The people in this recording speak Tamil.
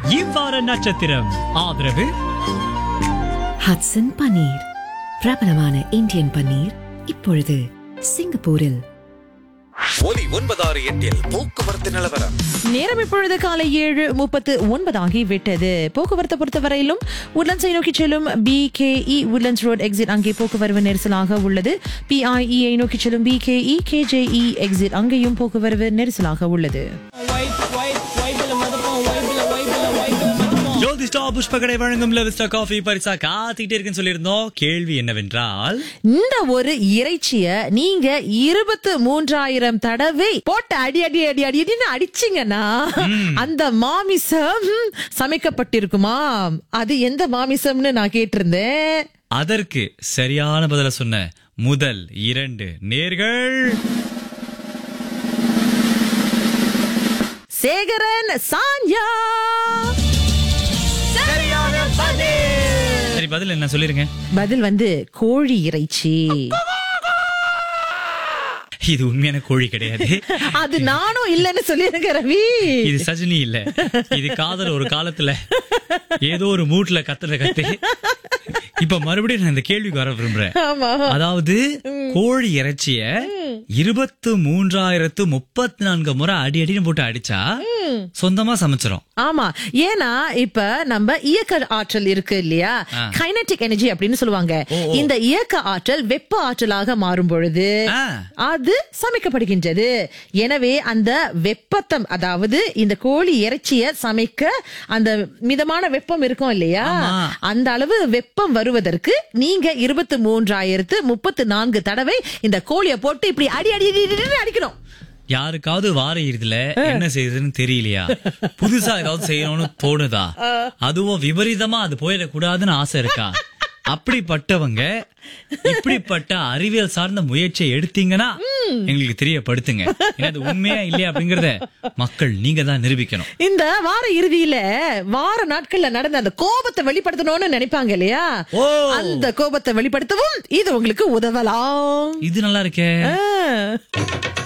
இவ்வார நட்சத்திரம் ஆதரவு ஹட்சன் பன்னீர் பிரபலமான இந்தியன் பன்னீர் இப்பொழுது சிங்கப்பூரில் ஒலி ஒன்பதாறு எட்டில் போக்குவரத்து நிலவரம் நேரம் இப்பொழுது காலை ஏழு முப்பத்து ஒன்பதாகி விட்டது போக்குவரத்தை பொறுத்தவரையிலும் உட்லண்ட்ஸை நோக்கி செல்லும் பிகேஇ உட்லண்ட்ஸ் ரோட் எக்ஸிட் அங்கே போக்குவரவு நெரிசலாக உள்ளது பிஐஇஐ நோக்கி செல்லும் பிகேஇ கேஜேஇ எக்ஸிட் அங்கேயும் போக்குவரவு நெரிசலாக உள்ளது ஜோதிஷ்டா புஷ்பகடை வழங்கும் லவிஸ்டா காஃபி பரிசா காத்துக்கிட்டே இருக்குன்னு சொல்லியிருந்தோம் கேள்வி என்னவென்றால் இந்த ஒரு இறைச்சிய நீங்க இருபத்து மூன்றாயிரம் தடவை போட்டு அடி அடி அடி அடி அடின்னு அடிச்சீங்கன்னா அந்த மாமிசம் ம், சமைக்கப்பட்டிருக்குமா அது எந்த மாமிசம்னு நான் கேட்டிருந்தேன் அதற்கு சரியான பதில சொன்ன முதல் இரண்டு நேர்கள் சேகரன் சான்யா சரி பதில் என்ன சொல்லிருங்க பதில் வந்து கோழி இறைச்சி இது உண்மையான கோழி கிடையாது அது நானும் இல்லைன்னு சொல்லிருங்க ரவி இது சஜினி இல்ல இது காதல் ஒரு காலத்துல ஏதோ ஒரு மூட்ல கத்துற கத்து இப்ப மறுபடியும் நான் இந்த கேள்விக்கு வர விரும்புறேன் ஆமா அதாவது கோழி இறைச்சிய இருபத்து மூன்றாயிரத்து முப்பத்தி நான்கு முறை அடி அடின்னு போட்டு அடிச்சா சொந்தமா சமைச்சிரும் ஆமா ஏன்னா இப்ப நம்ம இயக்க ஆற்றல் இருக்கு இல்லையா ஆ. கைனடிக் எனர்ஜி அப்படின்னு சொல்லுவாங்க இந்த இயக்க ஆற்றல் வெப்ப ஆற்றலாக மாறும் பொழுது ஆ. அது சமைக்கப்படுகின்றது எனவே அந்த வெப்பத்தம் அதாவது இந்த கோழி இறைச்சிய சமைக்க அந்த மிதமான வெப்பம் இருக்கும் இல்லையா ஆமா. அந்த அளவு வெப்பம் வருவதற்கு நீங்க இருபத்தி மூன்றாயிரத்து முப்பத்து நான்கு தடவை இந்த கோழியை போட்டு இப்படி அடி அடி அடி அடின்னு அடிக்கணும் யாருக்காவது வார இறுதியில என்ன செய்யுதுன்னு தெரியலையா புதுசா ஏதாவது செய்யணும்னு தோணுதா அதுவும் விபரீதமா அது போயிடக்கூடாதுன்னு ஆசை இருக்கா அப்படிப்பட்டவங்க இப்படிப்பட்ட அறிவியல் சார்ந்த முயற்சியை எடுத்தீங்கன்னா எங்களுக்கு தெரியப்படுத்துங்க ஏன்னா அது உண்மையா இல்லையா அப்படிங்கறத மக்கள் நீங்க தான் நிரூபிக்கணும் இந்த வார இறுதியில வார நாட்கள்ல நடந்த அந்த கோபத்தை வெளிப்படுத்தணும்னு நினைப்பாங்க இல்லையா ஓ. அந்த கோபத்தை வெளிப்படுத்தவும் இது உங்களுக்கு உதவலாம் இது நல்லா இருக்கே ஆ.